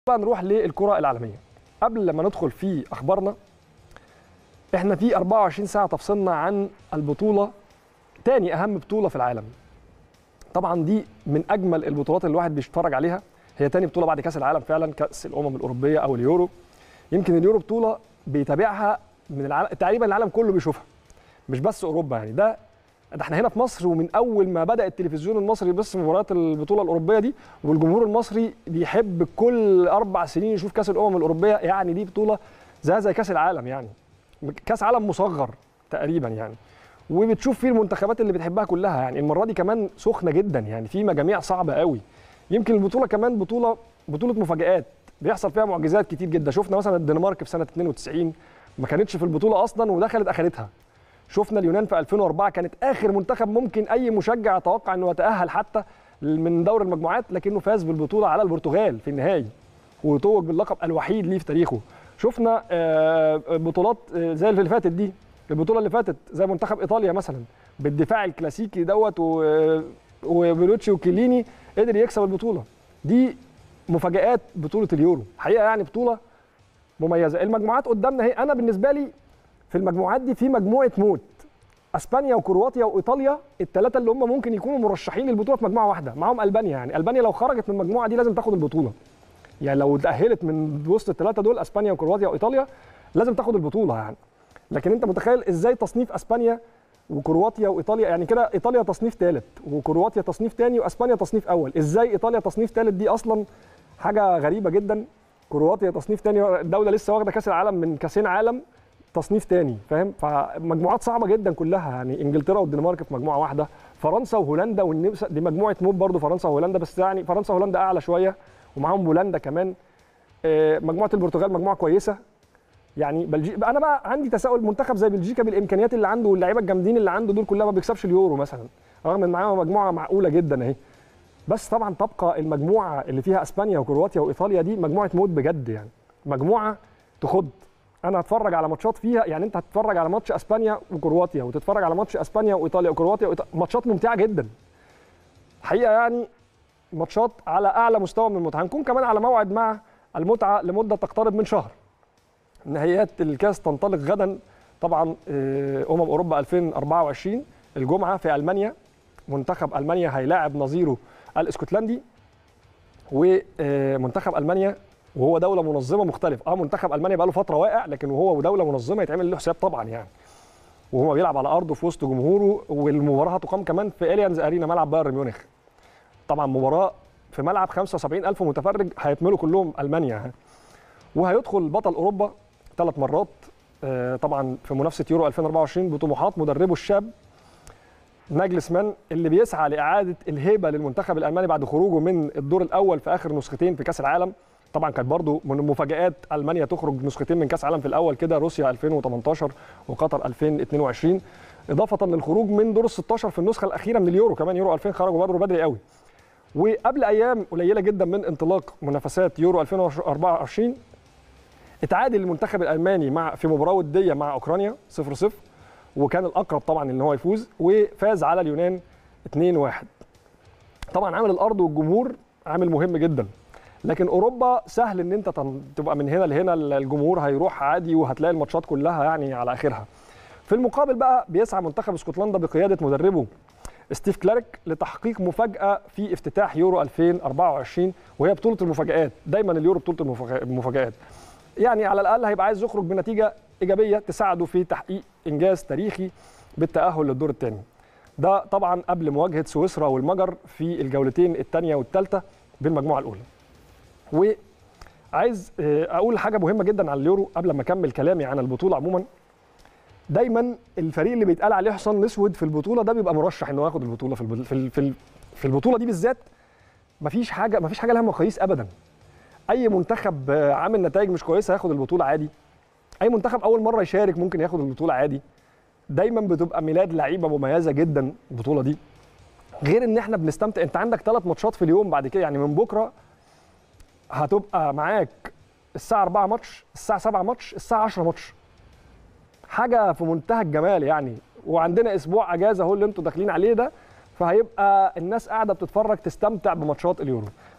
بقى نروح للكره العالميه قبل لما ندخل في اخبارنا احنا في 24 ساعه تفصلنا عن البطوله تاني اهم بطوله في العالم طبعا دي من اجمل البطولات اللي الواحد بيتفرج عليها هي تاني بطوله بعد كاس العالم فعلا كاس الامم الاوروبيه او اليورو يمكن اليورو بطوله بيتابعها من العالم تقريبا العالم كله بيشوفها مش بس اوروبا يعني ده ده احنا هنا في مصر ومن اول ما بدا التلفزيون المصري يبث مباريات البطوله الاوروبيه دي والجمهور المصري بيحب كل اربع سنين يشوف كاس الامم الاوروبيه يعني دي بطوله زي زي كاس العالم يعني كاس عالم مصغر تقريبا يعني وبتشوف فيه المنتخبات اللي بتحبها كلها يعني المره دي كمان سخنه جدا يعني في مجاميع صعبه قوي يمكن البطوله كمان بطوله بطوله مفاجات بيحصل فيها معجزات كتير جدا شفنا مثلا الدنمارك في سنه 92 ما كانتش في البطوله اصلا ودخلت اخذتها شفنا اليونان في 2004 كانت اخر منتخب ممكن اي مشجع يتوقع انه يتاهل حتى من دور المجموعات لكنه فاز بالبطوله على البرتغال في النهائي وتوج باللقب الوحيد ليه في تاريخه شفنا بطولات زي اللي فاتت دي البطوله اللي فاتت زي منتخب ايطاليا مثلا بالدفاع الكلاسيكي دوت وبيلوتشي وكيليني قدر يكسب البطوله دي مفاجات بطوله اليورو حقيقه يعني بطوله مميزه المجموعات قدامنا اهي انا بالنسبه لي في المجموعات دي في مجموعه موت اسبانيا وكرواتيا وايطاليا الثلاثه اللي هم ممكن يكونوا مرشحين للبطوله في مجموعه واحده معاهم البانيا يعني البانيا لو خرجت من المجموعه دي لازم تاخد البطوله يعني لو تاهلت من وسط الثلاثه دول اسبانيا وكرواتيا وايطاليا لازم تاخد البطوله يعني لكن انت متخيل ازاي تصنيف اسبانيا وكرواتيا وايطاليا يعني كده ايطاليا تصنيف ثالث وكرواتيا تصنيف ثاني واسبانيا تصنيف اول ازاي ايطاليا تصنيف ثالث دي اصلا حاجه غريبه جدا كرواتيا تصنيف ثاني دوله لسه واخده كاس العالم من كاسين عالم تصنيف تاني فاهم فمجموعات صعبه جدا كلها يعني انجلترا والدنمارك في مجموعه واحده فرنسا وهولندا والنمسا دي مجموعه موب برضو فرنسا وهولندا بس يعني فرنسا وهولندا اعلى شويه ومعاهم هولندا كمان مجموعه البرتغال مجموعه كويسه يعني بلجيكا انا بقى عندي تساؤل منتخب زي بلجيكا بالامكانيات اللي عنده واللعيبه الجامدين اللي عنده دول كلها ما بيكسبش اليورو مثلا رغم ان معاهم مجموعه معقوله جدا اهي بس طبعا تبقى المجموعه اللي فيها اسبانيا وكرواتيا وايطاليا دي مجموعه موت بجد يعني مجموعه تخض انا هتفرج على ماتشات فيها يعني انت هتتفرج على ماتش اسبانيا وكرواتيا وتتفرج على ماتش اسبانيا وايطاليا وكرواتيا وإيطاليا. ماتشات ممتعه جدا حقيقه يعني ماتشات على اعلى مستوى من المتعه هنكون كمان على موعد مع المتعه لمده تقترب من شهر نهائيات الكاس تنطلق غدا طبعا امم اوروبا 2024 الجمعه في المانيا منتخب المانيا هيلاعب نظيره الاسكتلندي ومنتخب المانيا وهو دوله منظمه مختلف اه منتخب المانيا بقى له فتره واقع لكن وهو دوله منظمه يتعمل له حساب طبعا يعني وهو بيلعب على ارضه في وسط جمهوره والمباراه هتقام كمان في اليانز ارينا ملعب بايرن ميونخ طبعا مباراه في ملعب 75000 متفرج هيكملوا كلهم المانيا وهيدخل بطل اوروبا ثلاث مرات طبعا في منافسه يورو 2024 بطموحات مدربه الشاب ناجلسمان اللي بيسعى لاعاده الهيبه للمنتخب الالماني بعد خروجه من الدور الاول في اخر نسختين في كاس العالم طبعا كانت برضو من المفاجات المانيا تخرج نسختين من كاس العالم في الاول كده روسيا 2018 وقطر 2022 اضافه للخروج من دور ال 16 في النسخه الاخيره من اليورو كمان يورو 2000 خرجوا برضه بدري قوي وقبل ايام قليله جدا من انطلاق منافسات يورو 2024 اتعادل المنتخب الالماني مع في مباراه وديه مع اوكرانيا 0 0 وكان الاقرب طبعا ان هو يفوز وفاز على اليونان 2 1 طبعا عامل الارض والجمهور عامل مهم جدا لكن اوروبا سهل ان انت تبقى من هنا لهنا الجمهور هيروح عادي وهتلاقي الماتشات كلها يعني على اخرها في المقابل بقى بيسعى منتخب اسكتلندا بقياده مدربه ستيف كلارك لتحقيق مفاجاه في افتتاح يورو 2024 وهي بطوله المفاجات دايما اليورو بطوله المفاجات يعني على الاقل هيبقى عايز يخرج بنتيجه ايجابيه تساعده في تحقيق انجاز تاريخي بالتاهل للدور الثاني ده طبعا قبل مواجهه سويسرا والمجر في الجولتين الثانيه والثالثه بالمجموعه الاولى وعايز اقول حاجه مهمه جدا عن اليورو قبل ما اكمل كلامي عن البطوله عموما دايما الفريق اللي بيتقال عليه حصان اسود في البطوله ده بيبقى مرشح انه ياخد البطوله في في في البطوله دي بالذات مفيش حاجه مفيش حاجه لها مقاييس ابدا اي منتخب عامل نتائج مش كويسه هياخد البطوله عادي اي منتخب اول مره يشارك ممكن ياخد البطوله عادي دايما بتبقى ميلاد لعيبه مميزه جدا البطوله دي غير ان احنا بنستمتع انت عندك ثلاث ماتشات في اليوم بعد كده يعني من بكره هتبقى معاك الساعه 4 ماتش الساعه 7 ماتش الساعه 10 ماتش حاجه في منتهى الجمال يعني وعندنا اسبوع اجازه اهو اللي انتوا داخلين عليه ده فهيبقى الناس قاعده بتتفرج تستمتع بماتشات اليورو